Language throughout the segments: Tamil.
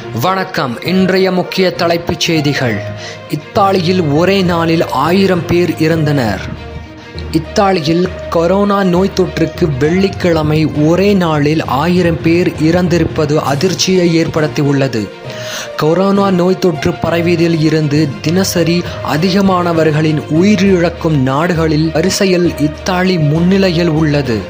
வணக்கம் இன்றைய முக்கிய தலைப்புச் செய்திகள் இத்தாலியில் ஒரே நாளில் ஆயிரம் பேர் இறந்தனர் இத்தாலியில் கொரோனா நோய் தொற்றுக்கு வெள்ளிக்கிழமை ஒரே நாளில் ஆயிரம் பேர் இறந்திருப்பது அதிர்ச்சியை ஏற்படுத்தியுள்ளது கொரோனா நோய் தொற்று பரவியதில் இருந்து தினசரி அதிகமானவர்களின் உயிரிழக்கும் நாடுகளில் வரிசையில் இத்தாலி முன்னிலையில் உள்ளது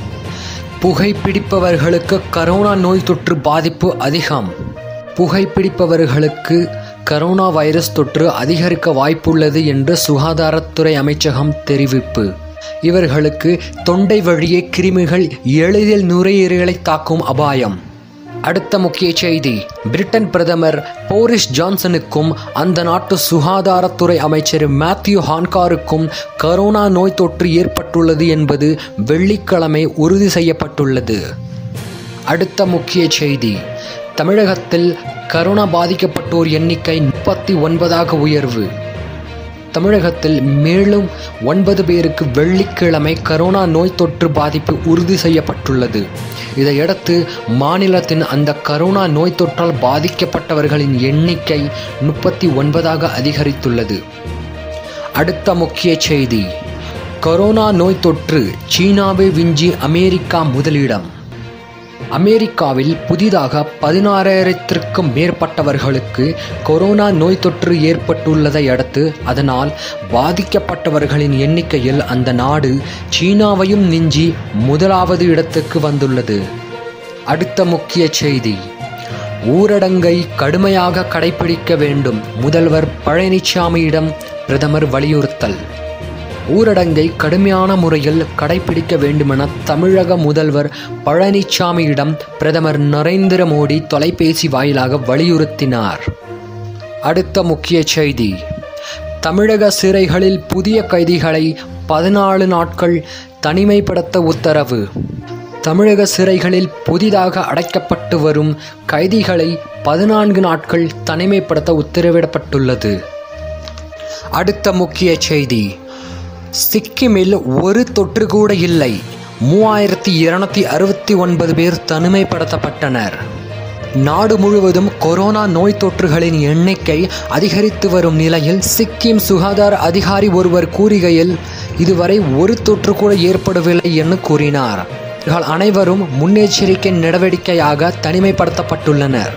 புகைப்பிடிப்பவர்களுக்கு கரோனா நோய் தொற்று பாதிப்பு அதிகம் புகைப்பிடிப்பவர்களுக்கு கரோனா வைரஸ் தொற்று அதிகரிக்க வாய்ப்புள்ளது என்று சுகாதாரத்துறை அமைச்சகம் தெரிவிப்பு இவர்களுக்கு தொண்டை வழியே கிருமிகள் எளிதில் நுரையீரலை தாக்கும் அபாயம் அடுத்த முக்கிய செய்தி பிரிட்டன் பிரதமர் போரிஸ் ஜான்சனுக்கும் அந்த நாட்டு சுகாதாரத்துறை அமைச்சர் மேத்யூ ஹான்காருக்கும் கரோனா நோய் தொற்று ஏற்பட்டுள்ளது என்பது வெள்ளிக்கிழமை உறுதி செய்யப்பட்டுள்ளது அடுத்த முக்கிய செய்தி தமிழகத்தில் கரோனா பாதிக்கப்பட்டோர் எண்ணிக்கை முப்பத்தி ஒன்பதாக உயர்வு தமிழகத்தில் மேலும் ஒன்பது பேருக்கு வெள்ளிக்கிழமை கரோனா நோய் தொற்று பாதிப்பு உறுதி செய்யப்பட்டுள்ளது இதையடுத்து மாநிலத்தின் அந்த கரோனா நோய் தொற்றால் பாதிக்கப்பட்டவர்களின் எண்ணிக்கை முப்பத்தி ஒன்பதாக அதிகரித்துள்ளது அடுத்த முக்கிய செய்தி கொரோனா நோய் தொற்று சீனாவை விஞ்சி அமெரிக்கா முதலிடம் அமெரிக்காவில் புதிதாக பதினாறாயிரத்திற்கும் மேற்பட்டவர்களுக்கு கொரோனா நோய் தொற்று ஏற்பட்டுள்ளதை அடுத்து அதனால் பாதிக்கப்பட்டவர்களின் எண்ணிக்கையில் அந்த நாடு சீனாவையும் மிஞ்சி முதலாவது இடத்துக்கு வந்துள்ளது அடுத்த முக்கிய செய்தி ஊரடங்கை கடுமையாக கடைபிடிக்க வேண்டும் முதல்வர் பழனிசாமியிடம் பிரதமர் வலியுறுத்தல் ஊரடங்கை கடுமையான முறையில் கடைபிடிக்க வேண்டுமென தமிழக முதல்வர் பழனிசாமியிடம் பிரதமர் நரேந்திர மோடி தொலைபேசி வாயிலாக வலியுறுத்தினார் அடுத்த முக்கிய செய்தி தமிழக சிறைகளில் புதிய கைதிகளை பதினாலு நாட்கள் தனிமைப்படுத்த உத்தரவு தமிழக சிறைகளில் புதிதாக அடைக்கப்பட்டு வரும் கைதிகளை பதினான்கு நாட்கள் தனிமைப்படுத்த உத்தரவிடப்பட்டுள்ளது அடுத்த முக்கிய செய்தி சிக்கிமில் ஒரு தொற்று கூட இல்லை மூவாயிரத்தி இருநூத்தி அறுபத்தி ஒன்பது பேர் தனிமைப்படுத்தப்பட்டனர் நாடு முழுவதும் கொரோனா நோய் தொற்றுகளின் எண்ணிக்கை அதிகரித்து வரும் நிலையில் சிக்கிம் சுகாதார அதிகாரி ஒருவர் கூறுகையில் இதுவரை ஒரு தொற்று கூட ஏற்படவில்லை என்று கூறினார் இவர்கள் அனைவரும் முன்னெச்சரிக்கை நடவடிக்கையாக தனிமைப்படுத்தப்பட்டுள்ளனர்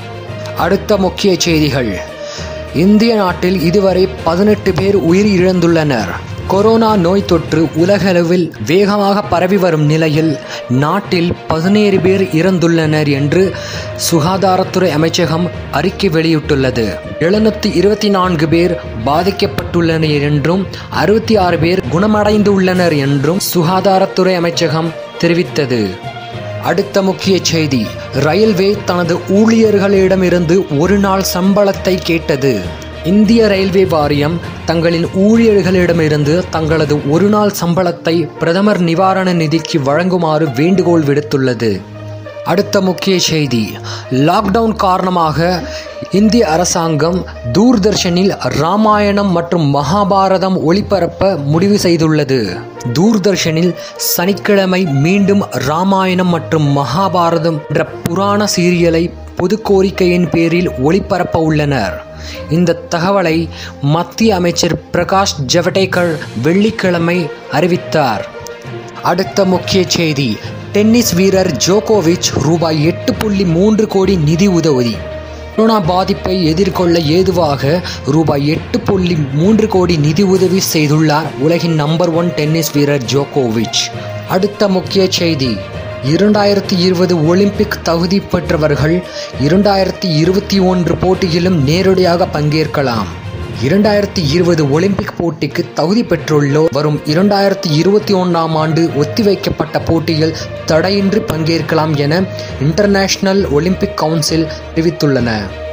அடுத்த முக்கிய செய்திகள் இந்திய நாட்டில் இதுவரை பதினெட்டு பேர் உயிர் இழந்துள்ளனர் கொரோனா நோய் தொற்று உலகளவில் வேகமாக பரவி வரும் நிலையில் நாட்டில் பதினேழு பேர் இறந்துள்ளனர் என்று சுகாதாரத்துறை அமைச்சகம் அறிக்கை வெளியிட்டுள்ளது எழுநூற்றி இருபத்தி நான்கு பேர் பாதிக்கப்பட்டுள்ளனர் என்றும் அறுபத்தி ஆறு பேர் குணமடைந்துள்ளனர் என்றும் சுகாதாரத்துறை அமைச்சகம் தெரிவித்தது அடுத்த முக்கிய செய்தி ரயில்வே தனது ஊழியர்களிடமிருந்து ஒரு நாள் சம்பளத்தை கேட்டது இந்திய ரயில்வே வாரியம் தங்களின் ஊழியர்களிடமிருந்து தங்களது ஒரு நாள் சம்பளத்தை பிரதமர் நிவாரண நிதிக்கு வழங்குமாறு வேண்டுகோள் விடுத்துள்ளது அடுத்த முக்கிய செய்தி லாக்டவுன் காரணமாக இந்திய அரசாங்கம் தூர்தர்ஷனில் ராமாயணம் மற்றும் மகாபாரதம் ஒளிபரப்ப முடிவு செய்துள்ளது தூர்தர்ஷனில் சனிக்கிழமை மீண்டும் ராமாயணம் மற்றும் மகாபாரதம் என்ற புராண சீரியலை பொது கோரிக்கையின் பேரில் ஒளிபரப்ப உள்ளனர் இந்த தகவலை மத்திய அமைச்சர் பிரகாஷ் ஜவடேகர் வெள்ளிக்கிழமை அறிவித்தார் அடுத்த முக்கிய செய்தி டென்னிஸ் வீரர் ஜோகோவிச் ரூபாய் எட்டு புள்ளி மூன்று கோடி நிதி உதவி கொரோனா பாதிப்பை எதிர்கொள்ள ஏதுவாக ரூபாய் எட்டு புள்ளி மூன்று கோடி நிதி உதவி செய்துள்ளார் உலகின் நம்பர் ஒன் டென்னிஸ் வீரர் ஜோகோவிச் அடுத்த முக்கிய செய்தி இரண்டாயிரத்தி இருபது ஒலிம்பிக் தகுதி பெற்றவர்கள் இரண்டாயிரத்தி இருபத்தி ஒன்று போட்டியிலும் நேரடியாக பங்கேற்கலாம் இரண்டாயிரத்தி இருபது ஒலிம்பிக் போட்டிக்கு தகுதி பெற்றுள்ளோர் வரும் இரண்டாயிரத்தி இருபத்தி ஒன்றாம் ஆண்டு ஒத்திவைக்கப்பட்ட போட்டியில் தடையின்றி பங்கேற்கலாம் என இன்டர்நேஷனல் ஒலிம்பிக் கவுன்சில் தெரிவித்துள்ளன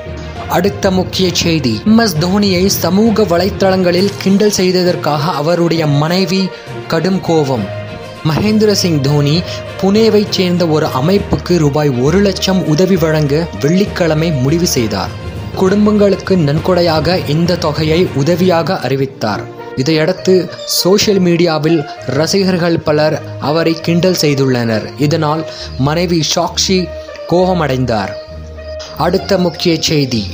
அடுத்த முக்கிய செய்தி எம் எஸ் தோனியை சமூக வலைத்தளங்களில் கிண்டல் செய்ததற்காக அவருடைய மனைவி கடும் கோபம் மகேந்திர சிங் தோனி புனேவைச் சேர்ந்த ஒரு அமைப்புக்கு ரூபாய் ஒரு லட்சம் உதவி வழங்க வெள்ளிக்கிழமை முடிவு செய்தார் குடும்பங்களுக்கு நன்கொடையாக இந்த தொகையை உதவியாக அறிவித்தார் இதையடுத்து சோஷியல் மீடியாவில் ரசிகர்கள் பலர் அவரை கிண்டல் செய்துள்ளனர் இதனால் மனைவி சாக்ஷி கோபமடைந்தார் அடுத்த முக்கிய செய்தி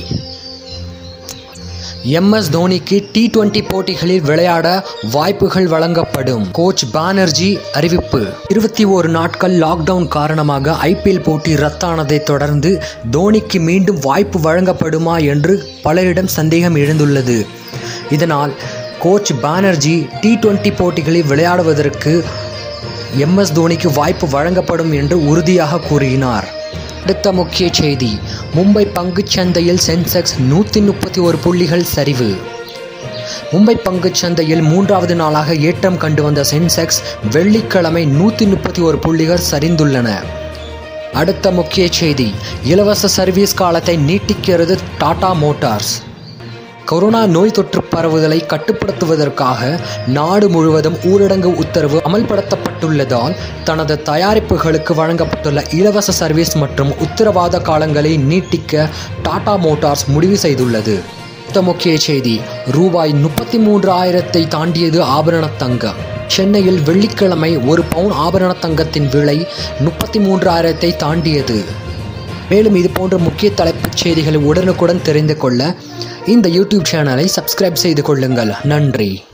எம்எஸ் தோனிக்கு டி டுவெண்டி போட்டிகளில் விளையாட வாய்ப்புகள் வழங்கப்படும் கோச் பானர்ஜி அறிவிப்பு இருபத்தி ஒரு நாட்கள் லாக்டவுன் காரணமாக ஐபிஎல் போட்டி ரத்தானதை தொடர்ந்து தோனிக்கு மீண்டும் வாய்ப்பு வழங்கப்படுமா என்று பலரிடம் சந்தேகம் எழுந்துள்ளது இதனால் கோச் பானர்ஜி டி டுவெண்டி போட்டிகளில் விளையாடுவதற்கு எம்எஸ் தோனிக்கு வாய்ப்பு வழங்கப்படும் என்று உறுதியாக கூறினார் அடுத்த முக்கிய செய்தி மும்பை பங்குச் சந்தையில் சென்செக்ஸ் நூற்றி முப்பத்தி ஒரு புள்ளிகள் சரிவு மும்பை பங்குச் சந்தையில் மூன்றாவது நாளாக ஏற்றம் கண்டு வந்த சென்செக்ஸ் வெள்ளிக்கிழமை நூற்றி முப்பத்தி ஒரு புள்ளிகள் சரிந்துள்ளன அடுத்த முக்கிய செய்தி இலவச சர்வீஸ் காலத்தை நீட்டிக்கிறது டாடா மோட்டார்ஸ் கொரோனா நோய் தொற்று பரவுதலை கட்டுப்படுத்துவதற்காக நாடு முழுவதும் ஊரடங்கு உத்தரவு அமல்படுத்தப்பட்டுள்ளதால் தனது தயாரிப்புகளுக்கு வழங்கப்பட்டுள்ள இலவச சர்வீஸ் மற்றும் உத்தரவாத காலங்களை நீட்டிக்க டாடா மோட்டார்ஸ் முடிவு செய்துள்ளது அடுத்த முக்கிய செய்தி ரூபாய் முப்பத்தி மூன்று ஆயிரத்தை தாண்டியது ஆபரண தங்கம் சென்னையில் வெள்ளிக்கிழமை ஒரு பவுன் ஆபரண தங்கத்தின் விலை முப்பத்தி மூன்று ஆயிரத்தை தாண்டியது மேலும் இது போன்ற முக்கிய தலைப்புச் செய்திகளை உடனுக்குடன் தெரிந்து கொள்ள இந்த யூடியூப் சேனலை சப்ஸ்கிரைப் செய்து கொள்ளுங்கள் நன்றி